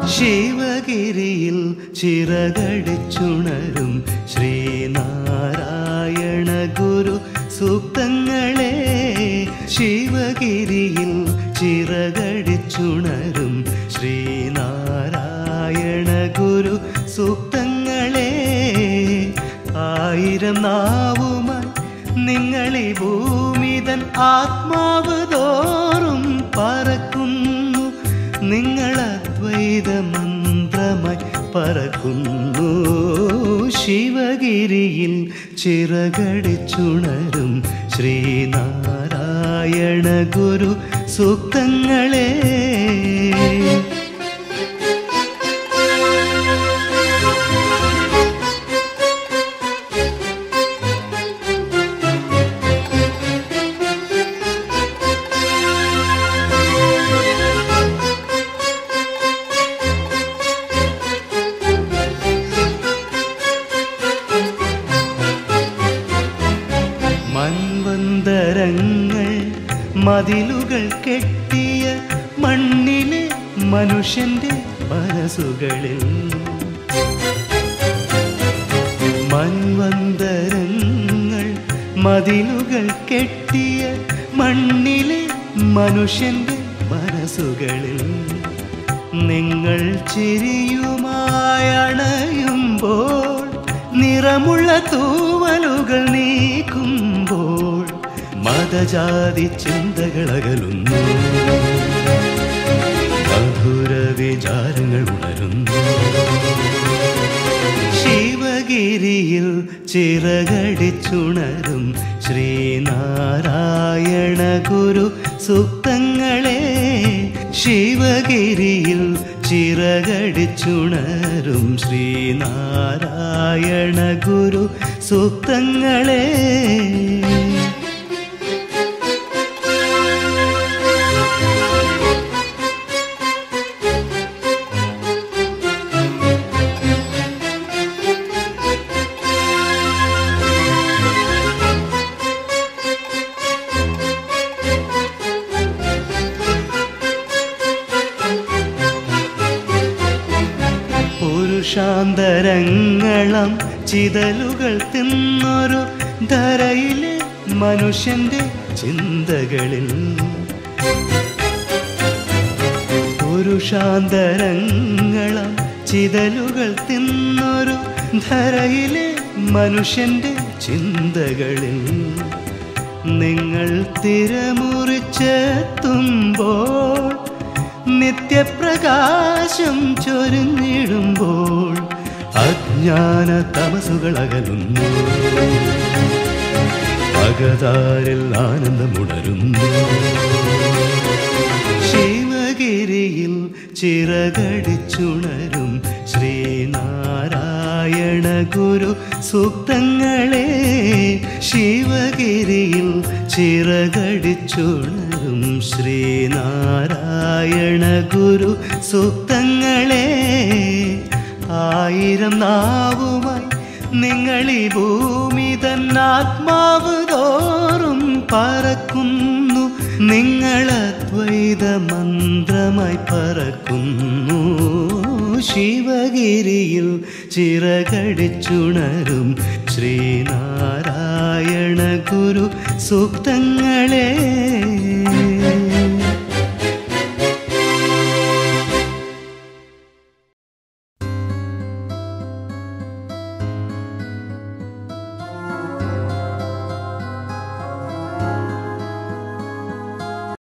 ശിവഗിരിയിൽ ചിറകടിച്ചുണരും ശ്രീനാരായണ ഗുരു സൂക്തങ്ങളെ ശിവഗിരിയിൽ ചിറകടിച്ചുണരും ശ്രീനാരായണ ഗുരു സൂക്തങ്ങളെ ആയിരം നാവുമായി നിങ്ങളി ഭൂമിതൻ ആത്മാവ് തോറും പറക്കുന്നു നിങ്ങൾ അദ്വൈത മന്ത്രമായി പറക്കുന്നു ശിവഗിരിയിൽ ചിറകടിച്ചുണരും ശ്രീനാരായണ ഗുരു സൂക്തങ്ങളെ മൺവന്തരങ്ങൾ മതിലുകൾ കെട്ടിയ മണ്ണിലെ മനുഷ്യന്റെ മനസ്സുകളിൽ മൺവന്തരങ്ങൾ മതിലുകൾ കെട്ടിയ മണ്ണിലെ മനുഷ്യന്റെ മനസ്സുകളിൽ നിങ്ങൾ ചിരിയുമായി അണയുമ്പോൾ നിറമുള്ള തൂവലുകൾ നീക്കുമ്പോൾ മതജാതി ചിന്തകളകലുന്നു മധുര വിചാരങ്ങൾ ഉണരുന്നു ശിവഗിരിയിൽ ചിറകടിച്ചുണരും ശ്രീനാരായണ ഗുരു സൂക്തങ്ങളെ ശിവഗിരിയിൽ ചിറകടിച്ചുണരും ശ്രീനാരായണ ഗുരു സൂക്തങ്ങളെ പുരുഷാന്തരങ്ങളം ചിതലുകൾ തിന്നൊരു ധരയിലെ മനുഷ്യന്റെ ചിന്തകളിൽ പുരുഷാന്തരങ്ങളം ചിതലുകൾ തിന്നൊരു ധരയിലെ മനുഷ്യന്റെ ചിന്തകളിൽ നിങ്ങൾ തിരമുറിച്ചെത്തുമ്പോൾ നിത്യപ്രകാശം ചൊരിഞ്ഞിടുമ്പോൾ അജ്ഞാന തമസുകൾ അകലുന്നു അകതാരിൽ ആനന്ദമുണരുന്നു ശിവഗിരിയിൽ ചിറകടിച്ചുണരും ശ്രീനാരായണ ഗുരു സൂക്തങ്ങളെ ശിവഗിരിയിൽ ചിറകടിച്ചുണരും ശ്രീനാരായണ ഗുരു സൂക്തങ്ങളെ ആയിരം നാവുമായി നിങ്ങളീ ഭൂമി തന്നാത്മാവ് തോറും പറക്കുന്നു നിങ്ങൾ അദ്വൈത മന്ത്രമായി പറക്കുന്നു ശിവഗിരിയിൽ ചിറകടിച്ചുണരും ശ്രീനാരായണ ഗുരു സൂക്തങ്ങളെ